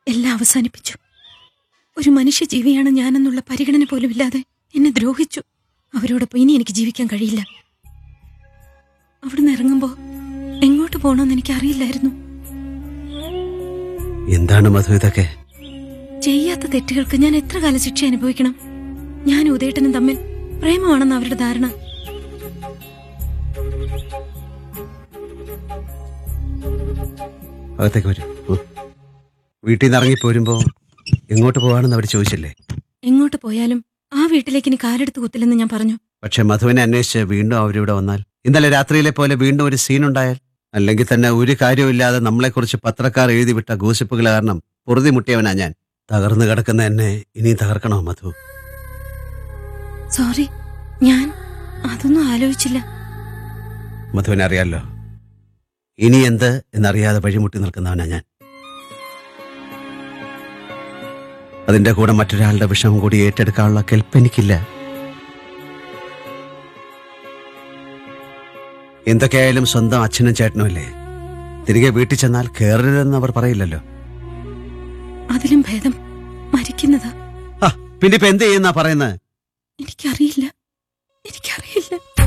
എല്ലാം അവസാനിപ്പിച്ചു ഒരു മനുഷ്യജീവിയാണ് ഞാനെന്നുള്ള പരിഗണന പോലും ഇല്ലാതെ എന്നെ ദ്രോഹിച്ചു അവരോടൊപ്പം ഇനി എനിക്ക് ജീവിക്കാൻ കഴിയില്ല അവിടുന്ന് ഇറങ്ങുമ്പോ എങ്ങോട്ട് പോകണമെന്ന് എനിക്ക് അറിയില്ലായിരുന്നു എന്താണ് മധു ഇതൊക്കെ ചെയ്യാത്ത തെറ്റുകൾക്ക് ഞാൻ എത്ര കാല ശിക്ഷ അനുഭവിക്കണം ഞാൻ ഉദയേട്ടനും തമ്മിൽ പ്രേമമാണെന്ന് അവരുടെ ധാരണ അകത്തേക്ക് വരൂ ഉം. വീട്ടിൽ നിന്ന് ഇറങ്ങി പോരുമ്പോ എങ്ങോട്ട് പോവാണെന്ന് അവർ ചോദിച്ചില്ലേ എങ്ങോട്ട് പോയാലും ആ വീട്ടിലേക്ക് ഇനി കാലെടുത്ത് കുത്തില്ലെന്ന് ഞാൻ പറഞ്ഞു പക്ഷെ മധുവിനെ അന്വേഷിച്ച് വീണ്ടും അവരിവിടെ വന്നാൽ ഇന്നലെ രാത്രിയിലെ പോലെ വീണ്ടും ഒരു സീൻ ഉണ്ടായാൽ അല്ലെങ്കിൽ തന്നെ ഒരു കാര്യമില്ലാതെ നമ്മളെക്കുറിച്ച് പത്രക്കാർ എഴുതി വിട്ട ഗോസിപ്പുകൾ കാരണം പൊറുതി മുട്ടിയവനാ ഞാൻ തകർന്നു കിടക്കുന്ന എന്നെ ഇനിയും തകർക്കണോ മധു സോറി ഞാൻ അതൊന്നും ആലോചിച്ചില്ല മധുവിനെ അറിയാലോ ഇനി എന്ത് എന്നറിയാതെ വഴിമുട്ടി നിൽക്കുന്നവനാ ഞാൻ അതിന്റെ കൂടെ മറ്റൊരാളുടെ വിഷമം കൂടി ഏറ്റെടുക്കാനുള്ള കെൽപ്പ് എനിക്കില്ല എന്തൊക്കെയായാലും സ്വന്തം അച്ഛനും ചേട്ടനും അല്ലേ തിരികെ വീട്ടിൽ ചെന്നാൽ കയറരുതെന്ന് അവർ പറയില്ലല്ലോ അതിലും ഭേദം മരിക്കുന്നതാ ആ, പിന്നെ ഇപ്പൊ എന്ത് ചെയ്യുന്നാ പറയുന്നത് എനിക്കറിയില്ല എനിക്കറിയില്ല